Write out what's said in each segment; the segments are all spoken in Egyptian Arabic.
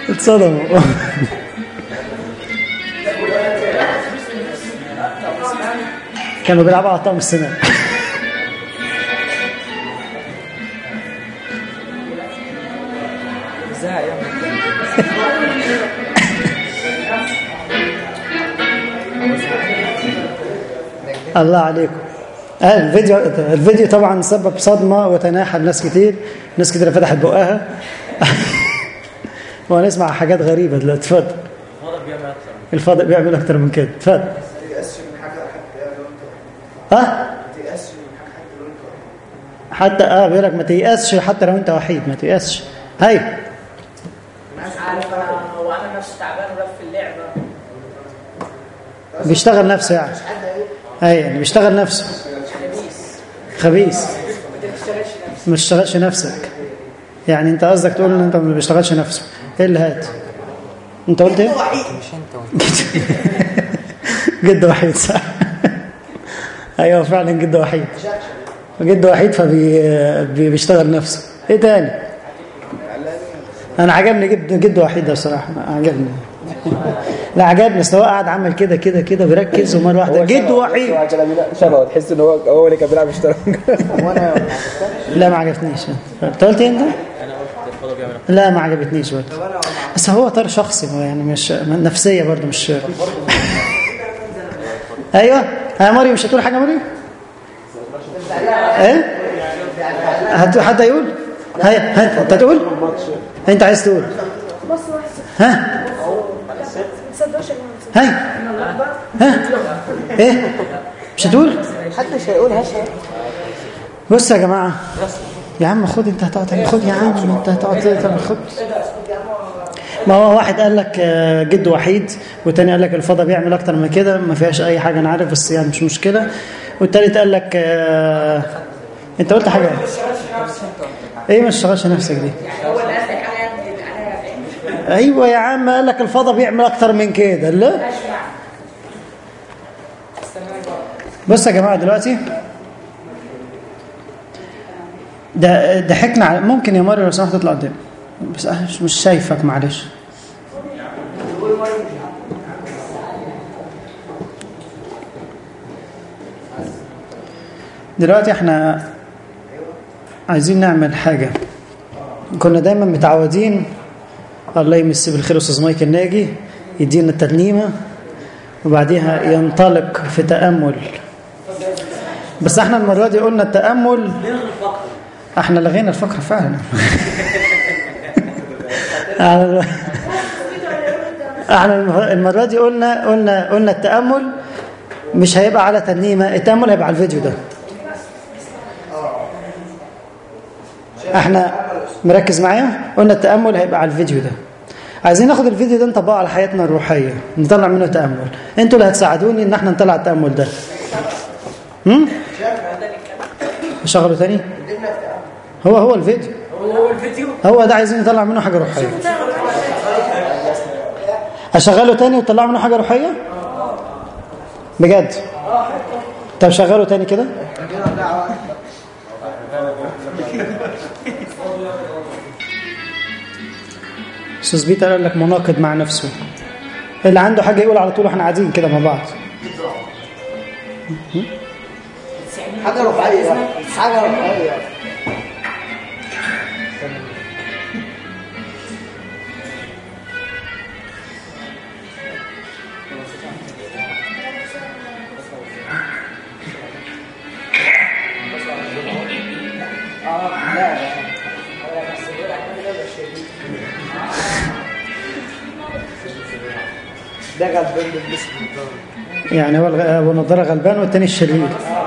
اتصدموا كانوا بيلعبوا على طقم السنان ازاي يعني الله عليكم آه الفيديو الفيديو طبعا سبب صدمه وتناحى لناس كتير ناس كتير فتحت بقها وهنسمع حاجات غريبه دلوقتي اتفضل الفضل بيعمل اكتر من كده اتفضل ها حتى اه بيقول لك ما تيأسش حتى لو انت وحيد ما تيأسش هاي مش عارف انا هو انا نفسي تعبان ولا في اللعبه بيشتغل نفسه يعني اي يعني بيشتغل نفسه خبيث ما تشتغلش نفسك يعني انت قصدك تقول ان انت ما بيشتغلش نفسه ايه اللي هات انت قلت ايه مش انت جد وحيد صح ايوه فعلا جد وحيد جد وحيد فبيشتغل نفسه ايه تاني انا عجبني جد جد وحيد ده بصراحه عجبني لا عجبني اصل هو قاعد عمل كده كده كده بيركز ومره واحده جد وحيد شبهه تحس ان هو هو اللي كان بيلعب اشتراك لا ما عجبتنيش انت قلت ايه انت لا ما عجبتنيش برضه بس هو طار شخصي هو يعني مش نفسيه برضه مش ايوه ها مريم مش هتقول حاجه مريم ايه هت- حد يقول هيا ها انت تقول انت عايز تقول بص بص ها ما تصدقش يا جماعه هاي ها ايه مش هتقول محدش هيقولها بص يا جماعة يا عم خد انت هتقعد تعمل خد يا عم انت هتقعد تعمل خد ما هو واحد قال لك آه، جد وحيد والتاني قال لك الفضا بيعمل اكتر من كده ما فيهاش اي حاجة انا عارف بس يعني مش مشكلة والتالت قال لك آه، انت قلت حاجة ايه ما تشتغلش نفسك دي هو اللي قال لك عليها عليها ايوه يا عم قال لك الفضا بيعمل اكتر من كده لا بص يا جماعه دلوقتي ده ضحكنا على ممكن يا مريم لو سمحت تطلع قدام بس أنا مش- مش شايفك معلش دلوقتي احنا عايزين نعمل حاجه كنا دايما متعودين الله يمسيه بالخير استاذ مايكل ناجي يدينا الترنيمه وبعديها ينطلق في تامل بس احنا المره دي قلنا التامل احنا لغينا الفقره فعلا احنا احنا المره- المره دي قلنا قلنا قلنا التامل مش هيبقى على ترنيمه التامل هيبقى على الفيديو ده احنا مركز معايا قلنا التامل هيبقى على الفيديو ده عايزين ناخد الفيديو ده نطبقه على حياتنا الروحيه نطلع منه تامل انتوا اللي هتساعدوني ان احنا نطلع التامل ده هم نشغله تاني هو هو الفيديو هو الفيديو هو ده عايزين نطلع منه حاجه روحيه اشغله تاني وتطلع منه حاجه روحيه بجد طب شغله تاني كده استاذ بيتر قال لك مناقض مع نفسه اللي عنده حاجه يقول على طول واحنا قاعدين كده مع بعض حاجه روحيه حاجه روحيه ده غلبان بالجسم يعني هو الغ- ابو نضاره غلبان والتاني الشرير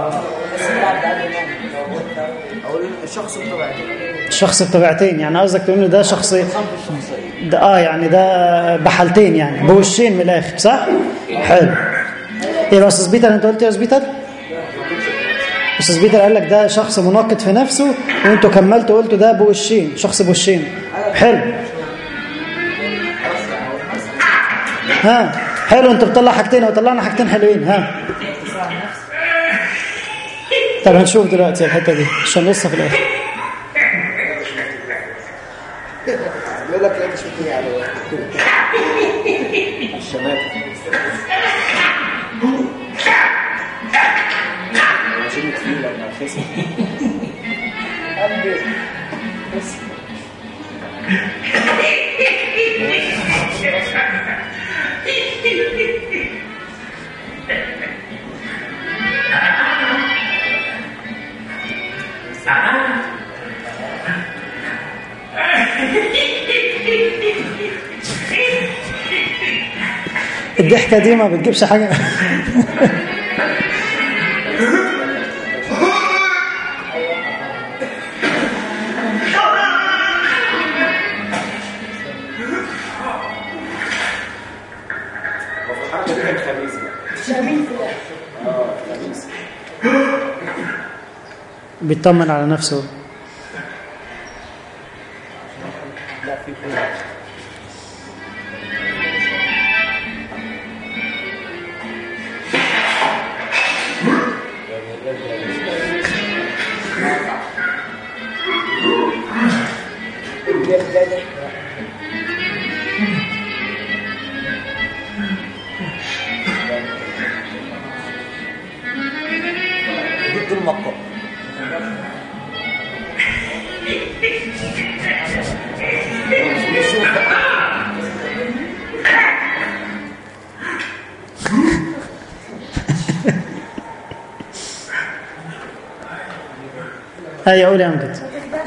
او الشخص الطبيعي الشخص بطبيعتين يعني قصدك تقول إن ده شخص ده اه يعني ده بحالتين يعني بوشين من الاخر صح حلو ايه يا استاذ بيتر انت قلت إيه يا استاذ بيتر استاذ بيتر قال لك ده شخص مناقض في نفسه وانتوا كملتوا قلتوا ده بوشين شخص بوشين حلو ها حلو انت بتطلع حاجتين وطلعنا حاجتين حلوين ها طب هنشوف دلوقتي الحته دي عشان لسه في الاخر بيقول لك لا مش بتيجي عليه الشماتة عشان تقيلة مع الخصم قلبي بس الضحكة دي ما بتجيبش حاجة هو في الحركة دي كان خبيث بقى شامين في الاخر اه خبيث بيطمن على نفسه لا في قوة ضد المقام هيا قول يا امجد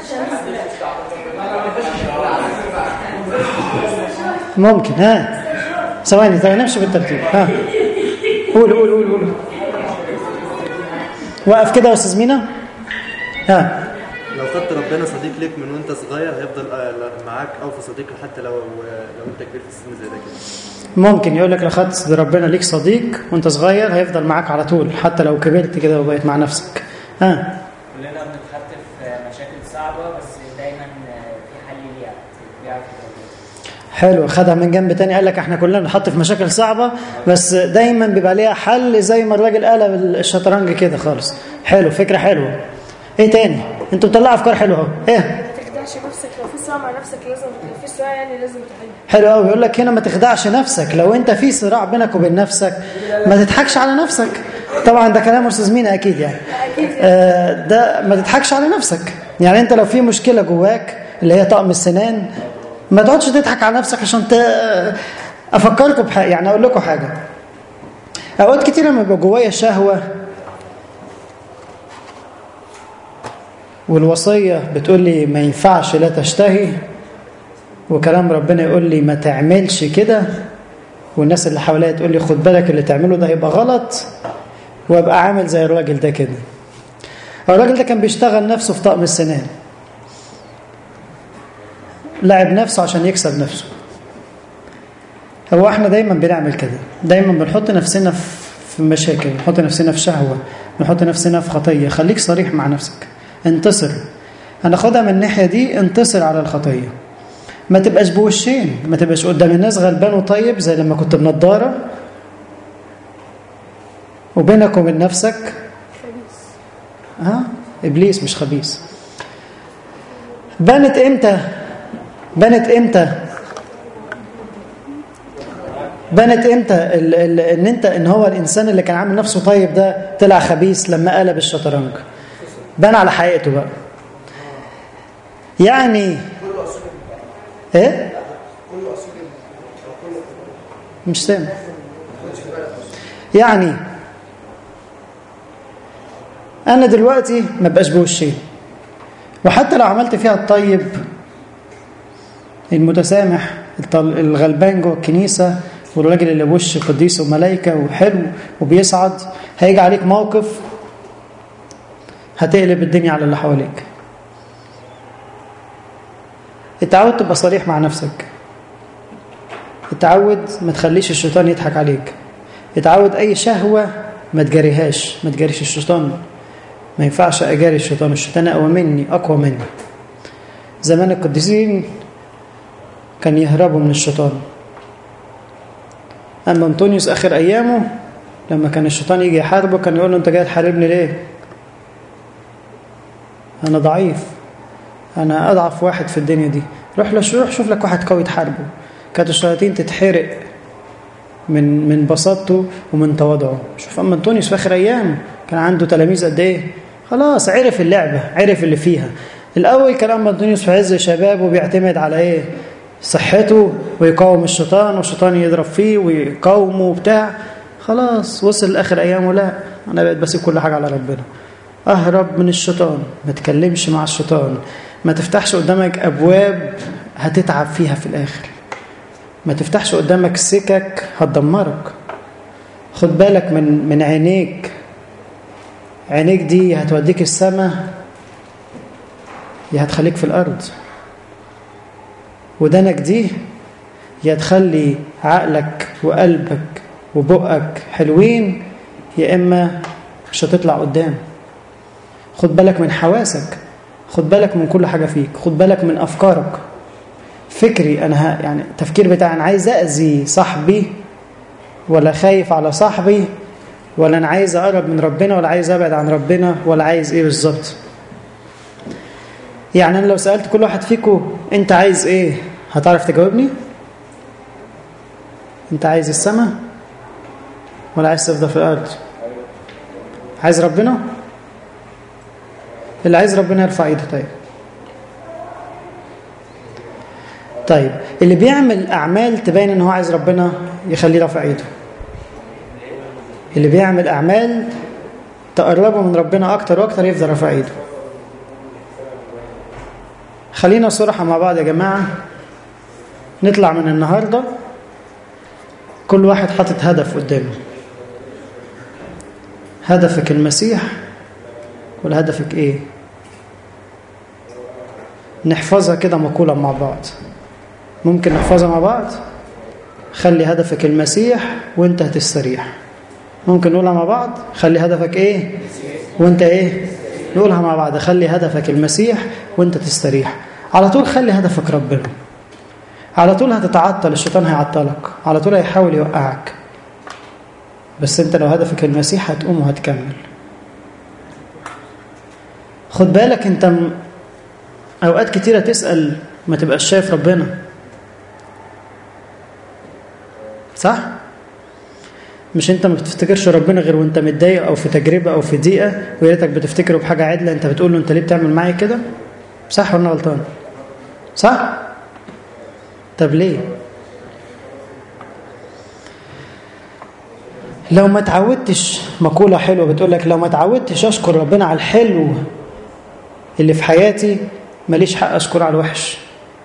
ممكن ها ثواني ثواني نمشي بالترتيب ها قول قول قول قول وقف كده يا استاذ مينا ها لو خدت ربنا صديق ليك من وانت صغير هيفضل آه، معاك او في صديق حتى لو لو انت كبير في السن زي ده كده ممكن يقول لك لو خدت ربنا ليك صديق وانت صغير هيفضل معاك على طول حتى لو كبرت كده وبقيت مع نفسك ها كلنا بنتحط في مشاكل صعبة بس دايما في حل ليها بيعرف يواجهها. حلو خدها من جنب تاني قال لك احنا كلنا بنحط في مشاكل صعبة بس دايما بيبقى ليها حل زي ما الراجل قلب الشطرنج كده خالص حلو فكرة حلوة ايه تاني انتوا بتطلعوا افكار حلوه اهو ايه ما تخدعش نفسك لو في صراع مع نفسك لازم لو في صراع يعني لازم تحل حلو قوي يقول لك هنا ما تخدعش نفسك لو انت في صراع بينك وبين نفسك ما تضحكش على نفسك طبعا ده كلام استاذ مينا اكيد يعني اكيد آه، ده ما تضحكش على نفسك يعني انت لو في مشكله جواك اللي هي طقم السنان ما تقعدش تضحك على نفسك عشان ت... افكركم بحاجه يعني اقول لكم حاجه اوقات كتير لما يبقى جوايا شهوه والوصيه بتقول لي ما ينفعش لا تشتهي وكلام ربنا يقول لي ما تعملش كده والناس اللي حواليا تقول لي خد بالك اللي تعمله ده هيبقى غلط وابقى عامل زي الراجل ده كده الراجل ده كان بيشتغل نفسه في طقم السنان لعب نفسه عشان يكسب نفسه هو احنا دايما بنعمل كده دايما بنحط نفسنا في مشاكل نحط نفسنا في شهوة نحط نفسنا في خطية خليك صريح مع نفسك انتصر هناخدها من الناحية دي انتصر على الخطية ما تبقاش بوشين ما تبقاش قدام الناس غلبان وطيب زي لما كنت بنضارة وبينك وبين نفسك خبيث ها ابليس مش خبيث بنت امتى بنت امتى بنت امتى ال ال ان انت ان هو الانسان اللي كان عامل نفسه طيب ده طلع خبيث لما قلب الشطرنج بان على حقيقته بقى يعني ايه مش سامع يعني انا دلوقتي ما بقاش بوشي وحتى لو عملت فيها الطيب المتسامح الطل- الغلبان جوه الكنيسه والراجل اللي بوش قديس وملائكه وحلو وبيسعد هيجي عليك موقف هتقلب الدنيا على اللي حواليك اتعود تبقى صريح مع نفسك اتعود ما تخليش الشيطان يضحك عليك اتعود اي شهوه ما تجاريهاش ما تجاريش الشيطان ما ينفعش اجاري الشيطان الشيطان اقوى مني اقوى مني زمان القديسين كان يهربوا من الشيطان اما انطونيوس اخر ايامه لما كان الشيطان يجي يحاربه كان يقول له انت جاي تحاربني ليه انا ضعيف انا اضعف واحد في الدنيا دي روح له روح شوف لك واحد قوي تحاربه كانت الشياطين تتحرق من من بساطته ومن تواضعه شوف اما انطونيوس في اخر ايام كان عنده تلاميذ قد ايه خلاص عرف اللعبه عرف اللي فيها الاول كان اما انطونيوس في عز شبابه بيعتمد على ايه صحته ويقاوم الشيطان والشيطان يضرب فيه ويقاومه وبتاع خلاص وصل لاخر ايامه لا انا بقيت بسيب كل حاجه على ربنا اهرب من الشيطان ما تكلمش مع الشيطان ما تفتحش قدامك ابواب هتتعب فيها في الاخر ما تفتحش قدامك سكك هتدمرك خد بالك من من عينيك عينيك دي هتوديك السماء يا هتخليك في الارض ودانك دي يا تخلي عقلك وقلبك وبقك حلوين يا اما مش هتطلع قدام خد بالك من حواسك خد بالك من كل حاجه فيك خد بالك من افكارك فكري انا ها يعني التفكير بتاعي انا عايز اذي صاحبي ولا خايف على صاحبي ولا انا عايز اقرب من ربنا ولا عايز ابعد عن ربنا ولا عايز ايه بالظبط يعني انا لو سالت كل واحد فيكم انت عايز ايه هتعرف تجاوبني انت عايز السماء ولا عايز تفضل في الارض عايز ربنا اللي عايز ربنا يرفع ايده طيب طيب اللي بيعمل اعمال تبين ان هو عايز ربنا يخليه رافع ايده اللي بيعمل اعمال تقربه من ربنا اكتر واكتر يفضل رافع ايده خلينا صراحه مع بعض يا جماعه نطلع من النهارده كل واحد حاطط هدف قدامه هدفك المسيح ولا هدفك ايه نحفظها كده مقولة مع بعض ممكن نحفظها مع بعض خلي هدفك المسيح وانت هتستريح ممكن نقولها مع بعض خلي هدفك ايه وانت ايه نقولها مع بعض خلي هدفك المسيح وانت تستريح على طول خلي هدفك ربنا على طول هتتعطل الشيطان هيعطلك على طول هيحاول يوقعك بس انت لو هدفك المسيح هتقوم وهتكمل خد بالك انت م... اوقات كتيرة تسأل ما تبقاش شايف ربنا صح؟ مش انت ما بتفتكرش ربنا غير وانت متضايق او في تجربة او في ضيقة ويا ريتك بتفتكره بحاجة عدلة انت بتقول له انت ليه بتعمل معايا كده؟ صح ولا انا غلطان؟ صح؟ طب ليه؟ لو ما تعودتش مقولة حلوة بتقول لك لو ما تعودتش أشكر ربنا على الحلو اللي في حياتي ماليش حق أشكر على الوحش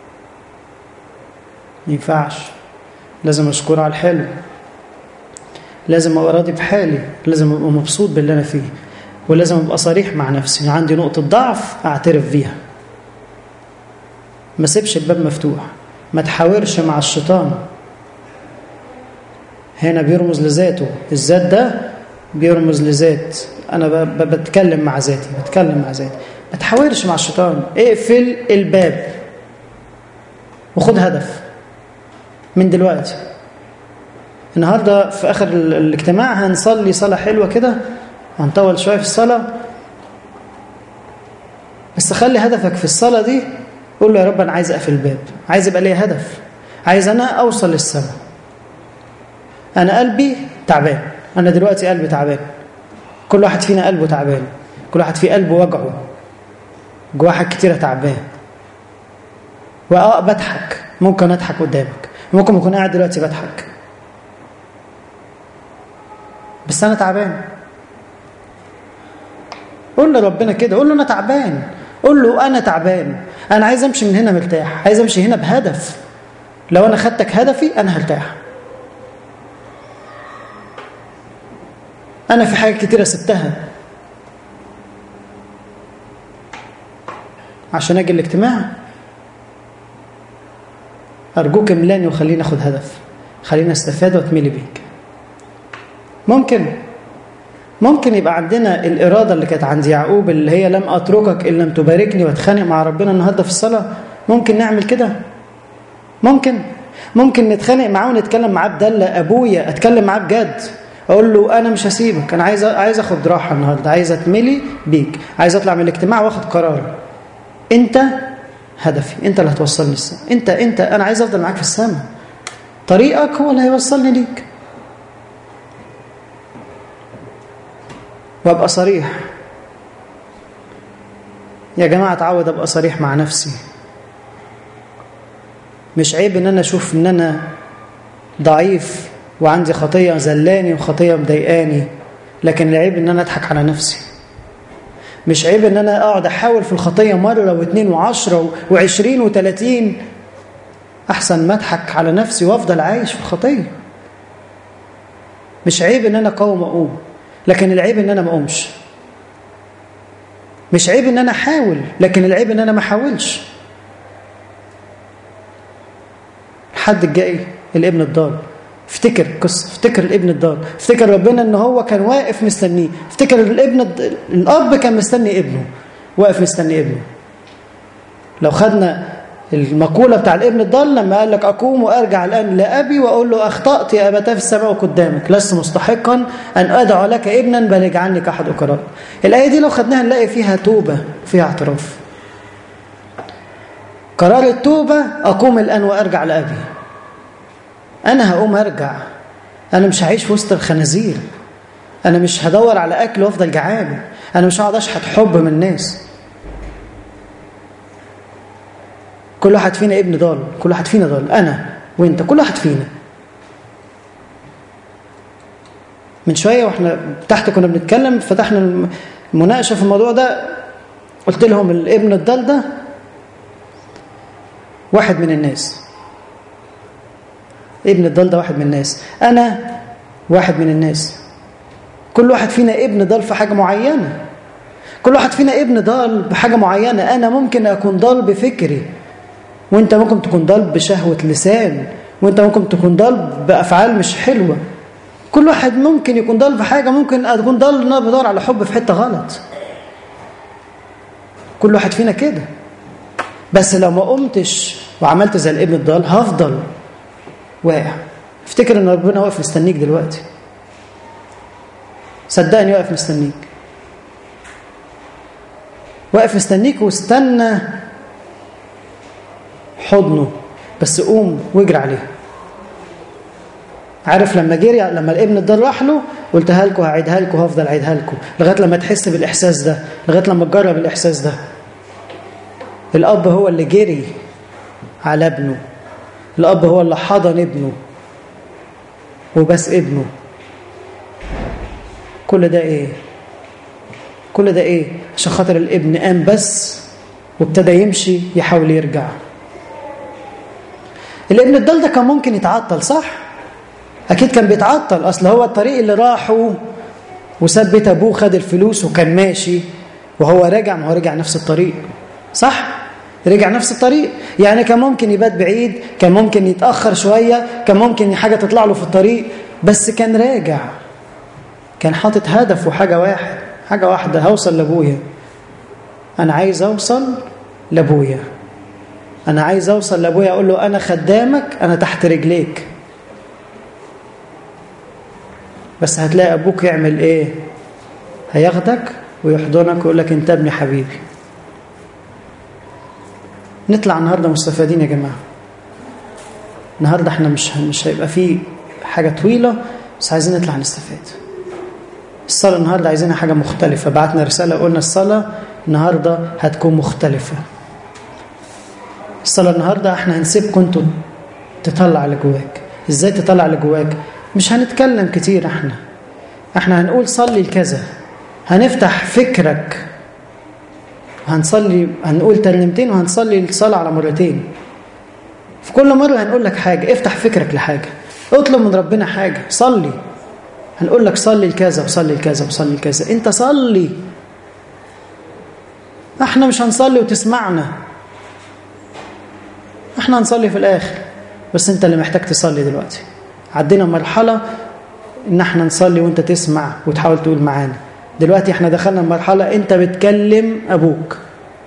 ما ينفعش لازم أشكر على الحلو لازم أبقى راضي بحالي لازم أبقى مبسوط باللي أنا فيه ولازم أبقى صريح مع نفسي عندي نقطة ضعف أعترف بيها ما سيبش الباب مفتوح ما تحاورش مع الشيطان هنا بيرمز لذاته الذات ده بيرمز لذات انا بتكلم مع ذاتي بتكلم مع ذاتي ما تحاورش مع الشيطان اقفل الباب وخد هدف من دلوقتي النهارده في اخر الاجتماع هنصلي صلاه حلوه كده هنطول شويه في الصلاه بس خلي هدفك في الصلاه دي قول له يا رب انا عايز اقفل الباب عايز يبقى لي هدف عايز انا اوصل للسماء انا قلبي تعبان انا دلوقتي قلبي تعبان كل واحد فينا قلبه تعبان كل واحد فيه قلبه وجعه جواه حاجات كتيره تعبان واه بضحك ممكن اضحك قدامك ممكن اكون قاعد دلوقتي بضحك بس انا تعبان قول لربنا كده قول له انا تعبان قول له انا تعبان انا عايز امشي من هنا مرتاح عايز امشي هنا بهدف لو انا خدتك هدفي انا هرتاح انا في حاجات كتيره سبتها عشان اجي الاجتماع ارجوك املاني وخليني اخد هدف خليني استفاد واتملي بيك ممكن ممكن يبقى عندنا الإرادة اللي كانت عند يعقوب اللي هي لم أتركك إن لم تباركني واتخانق مع ربنا النهاردة في الصلاة ممكن نعمل كده ممكن ممكن نتخانق معاه ونتكلم معاه بدلة أبويا أتكلم معاه بجد أقول له أنا مش هسيبك أنا عايز عايز أخد راحة النهاردة عايز أتملي بيك عايز أطلع من الاجتماع وأخد قرار أنت هدفي أنت اللي هتوصلني السما أنت أنت أنا عايز أفضل معاك في السما طريقك هو اللي هيوصلني ليك وابقى صريح يا جماعة اتعود ابقى صريح مع نفسي مش عيب ان انا اشوف ان انا ضعيف وعندي خطية زلاني وخطية مضايقاني لكن العيب ان انا اضحك على نفسي مش عيب ان انا اقعد احاول في الخطية مرة واثنين وعشرة وعشرين وثلاثين احسن ما اضحك على نفسي وافضل عايش في الخطية مش عيب ان انا اقاوم اقوم لكن العيب ان انا ما اقومش مش عيب ان انا احاول لكن العيب ان انا ما احاولش الحد الجاي الابن الضال افتكر قصة افتكر الابن الضال افتكر ربنا ان هو كان واقف مستنيه افتكر الابن الض... الاب كان مستني ابنه واقف مستني ابنه لو خدنا المقولة بتاع الابن الضال لما قال لك أقوم وأرجع الآن لأبي وأقول له أخطأت يا أبتاه في السماء قدامك لست مستحقا أن أدعو لك ابنا بل اجعلني كأحد أكرام الآية دي لو خدناها نلاقي فيها توبة فيها اعتراف قرار التوبة أقوم الآن وأرجع لأبي أنا هقوم أرجع أنا مش هعيش في وسط الخنازير أنا مش هدور على أكل وأفضل جعان أنا مش هقعد أشحت حب من الناس كل واحد فينا ابن ضال كل واحد فينا ضال أنا وأنت كل واحد فينا من شوية وإحنا تحت كنا بنتكلم فتحنا المناقشة في الموضوع ده قلت لهم الابن الضال ده واحد من الناس ابن الضال ده واحد من الناس أنا واحد من الناس كل واحد فينا ابن ضال في حاجة معينة كل واحد فينا ابن ضال بحاجة معينة أنا ممكن أكون ضال بفكري وانت ممكن تكون ضال بشهوة لسان وانت ممكن تكون ضال بأفعال مش حلوة كل واحد ممكن يكون ضال في حاجة ممكن أكون ضال ان انا بدور على حب في حتة غلط كل واحد فينا كده بس لو ما قمتش وعملت زي الابن الضال هفضل واقع افتكر ان ربنا واقف مستنيك دلوقتي صدقني واقف مستنيك واقف مستنيك واستنى حضنه بس قوم واجري عليه عارف لما جري لما الابن الضال راح له قلتها لكم هعيدها لكم هفضل اعيدها لكم لغايه لما تحس بالاحساس ده لغايه لما تجرب الاحساس ده الاب هو اللي جري على ابنه الاب هو اللي حضن ابنه وبس ابنه كل ده ايه كل ده ايه عشان خاطر الابن قام بس وابتدى يمشي يحاول يرجع الابن الضال ده كان ممكن يتعطل صح اكيد كان بيتعطل اصل هو الطريق اللي راحه وساب بيت ابوه خد الفلوس وكان ماشي وهو راجع ما هو رجع نفس الطريق صح رجع نفس الطريق يعني كان ممكن يبات بعيد كان ممكن يتاخر شويه كان ممكن حاجه تطلع له في الطريق بس كان راجع كان حاطط هدف وحاجه واحد حاجه واحده هوصل لابويا انا عايز اوصل لابويا انا عايز اوصل لابويا اقول له انا خدامك انا تحت رجليك بس هتلاقي ابوك يعمل ايه هياخدك ويحضنك ويقول لك انت ابني حبيبي نطلع النهارده مستفادين يا جماعه النهارده احنا مش مش هيبقى فيه حاجه طويله بس عايزين نطلع نستفاد الصلاه النهارده عايزينها حاجه مختلفه بعتنا رساله قلنا الصلاه النهارده هتكون مختلفه الصلاه النهارده احنا هنسيبكم انتوا تطلع اللي جواك ازاي تطلع اللي جواك مش هنتكلم كتير احنا احنا هنقول صلي الكذا هنفتح فكرك هنصلي هنقول ترنيمتين وهنصلي الصلاة على مرتين في كل مرة هنقول لك حاجة افتح فكرك لحاجة اطلب من ربنا حاجة صلي هنقول لك صلي الكذا وصلي الكذا وصلي الكذا انت صلي احنا مش هنصلي وتسمعنا احنا هنصلي في الاخر بس انت اللي محتاج تصلي دلوقتي عدينا مرحلة ان احنا نصلي وانت تسمع وتحاول تقول معانا دلوقتي احنا دخلنا مرحلة انت بتكلم ابوك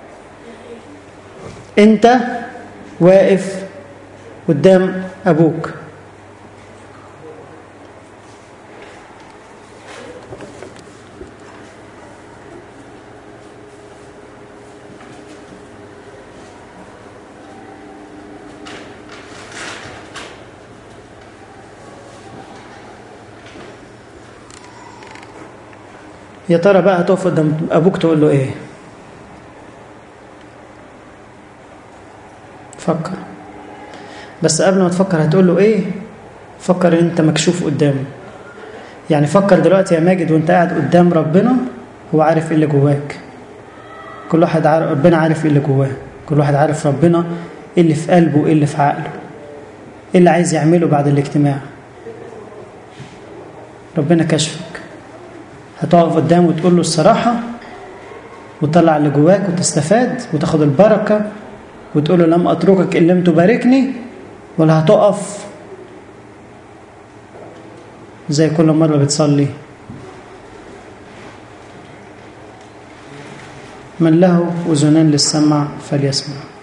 انت واقف قدام ابوك يا ترى بقى هتقف قدام ابوك تقول له ايه فكر بس قبل ما تفكر هتقول له ايه فكر ان انت مكشوف قدامه يعني فكر دلوقتي يا ماجد وانت قاعد قدام ربنا هو عارف ايه اللي جواك كل واحد عارف ربنا عارف ايه اللي جواه كل واحد عارف ربنا ايه اللي في قلبه وايه اللي في عقله ايه اللي عايز يعمله بعد الاجتماع ربنا كشفك هتقف قدامه وتقول له الصراحة وتطلع اللي جواك وتستفاد وتاخد البركة وتقول له لم أتركك إن لم تباركني ولا هتقف زي كل مرة بتصلي من له أذنان للسمع فليسمع